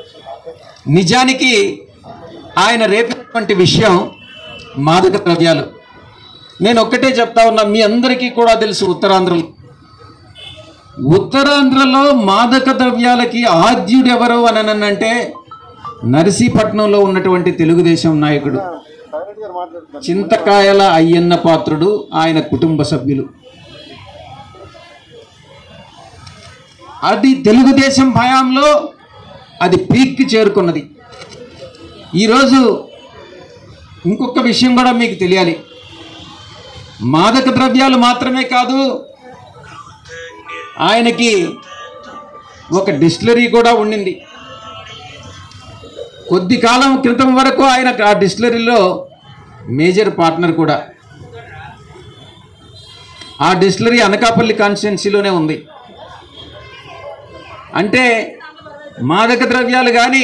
నిజానికి ఆయన రేపినటువంటి విషయం మాదక ద్రవ్యాలు నేను ఒక్కటే చెప్తా ఉన్నా మీ అందరికీ కూడా తెలుసు ఉత్తరాంధ్రలో ఉత్తరాంధ్రలో మాదక ద్రవ్యాలకి ఆద్యుడు ఎవరు అని అంటే నర్సీపట్నంలో ఉన్నటువంటి తెలుగుదేశం నాయకుడు చింతకాయల అయ్యన్న పాత్రుడు ఆయన కుటుంబ సభ్యులు అది తెలుగుదేశం భయాంలో అది పీక్కి చేరుకున్నది ఈరోజు ఇంకొక విషయం కూడా మీకు తెలియాలి మాదక ద్రవ్యాలు మాత్రమే కాదు ఆయనకి ఒక డిస్టిలరీ కూడా ఉండింది కొద్ది కాలం క్రితం వరకు ఆయన ఆ డిస్టిలరీలో మేజర్ పార్ట్నర్ కూడా ఆ డిస్టిలరీ అనకాపల్లి కాన్స్టిట్యున్సీలోనే ఉంది అంటే మాదక ద్రవ్యాలు కానీ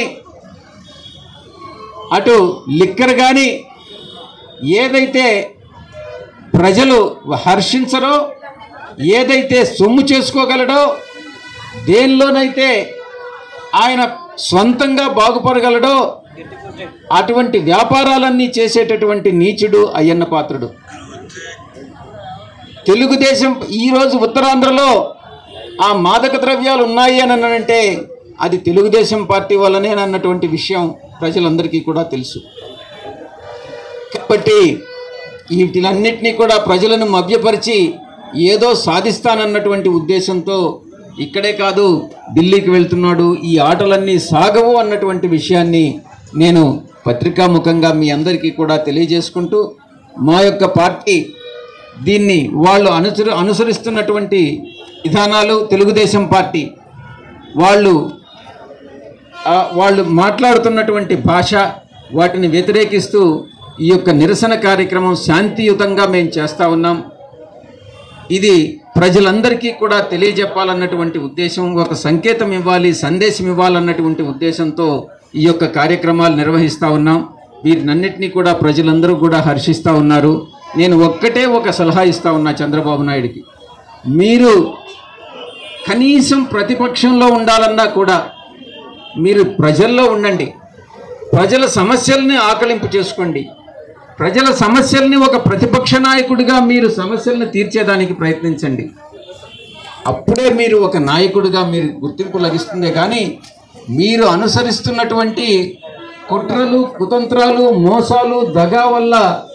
అటు లిక్కర్ కానీ ఏదైతే ప్రజలు హర్షించరో ఏదైతే సొమ్ము చేసుకోగలడో దేనిలోనైతే ఆయన స్వంతంగా బాగుపడగలడో అటువంటి వ్యాపారాలన్నీ చేసేటటువంటి నీచుడు అయ్యన్న పాత్రుడు తెలుగుదేశం ఈరోజు ఉత్తరాంధ్రలో ఆ మాదక ద్రవ్యాలు ఉన్నాయి అని అనంటే అది తెలుగుదేశం పార్టీ వల్లనే అన్నటువంటి విషయం ప్రజలందరికీ కూడా తెలుసు కాబట్టి వీటిలన్నిటినీ కూడా ప్రజలను మభ్యపరిచి ఏదో సాధిస్తానన్నటువంటి ఉద్దేశంతో ఇక్కడే కాదు ఢిల్లీకి వెళ్తున్నాడు ఈ ఆటలన్నీ సాగవు అన్నటువంటి విషయాన్ని నేను పత్రికాముఖంగా మీ అందరికీ కూడా తెలియజేసుకుంటూ మా యొక్క పార్టీ దీన్ని వాళ్ళు అనుసరి అనుసరిస్తున్నటువంటి విధానాలు తెలుగుదేశం పార్టీ వాళ్ళు ఆ, వాళ్ళు మాట్లాడుతున్నటువంటి భాష వాటిని వ్యతిరేకిస్తూ ఈ యొక్క నిరసన కార్యక్రమం శాంతియుతంగా మేము చేస్తూ ఉన్నాం ఇది ప్రజలందరికీ కూడా తెలియజెప్పాలన్నటువంటి ఉద్దేశం ఒక సంకేతం ఇవ్వాలి సందేశం ఇవ్వాలన్నటువంటి ఉద్దేశంతో ఈ యొక్క కార్యక్రమాలు నిర్వహిస్తూ ఉన్నాం వీటినన్నిటినీ కూడా ప్రజలందరూ కూడా హర్షిస్తూ ఉన్నారు నేను ఒక్కటే ఒక సలహా ఇస్తా ఉన్నా చంద్రబాబు నాయుడికి మీరు కనీసం ప్రతిపక్షంలో ఉండాలన్నా కూడా మీరు ప్రజల్లో ఉండండి ప్రజల సమస్యల్ని ఆకలింపు చేసుకోండి ప్రజల సమస్యల్ని ఒక ప్రతిపక్ష నాయకుడిగా మీరు సమస్యల్ని తీర్చేదానికి ప్రయత్నించండి అప్పుడే మీరు ఒక నాయకుడిగా మీరు గుర్తింపు లభిస్తుందే కానీ మీరు అనుసరిస్తున్నటువంటి కుట్రలు కుతంత్రాలు మోసాలు దగా వల్ల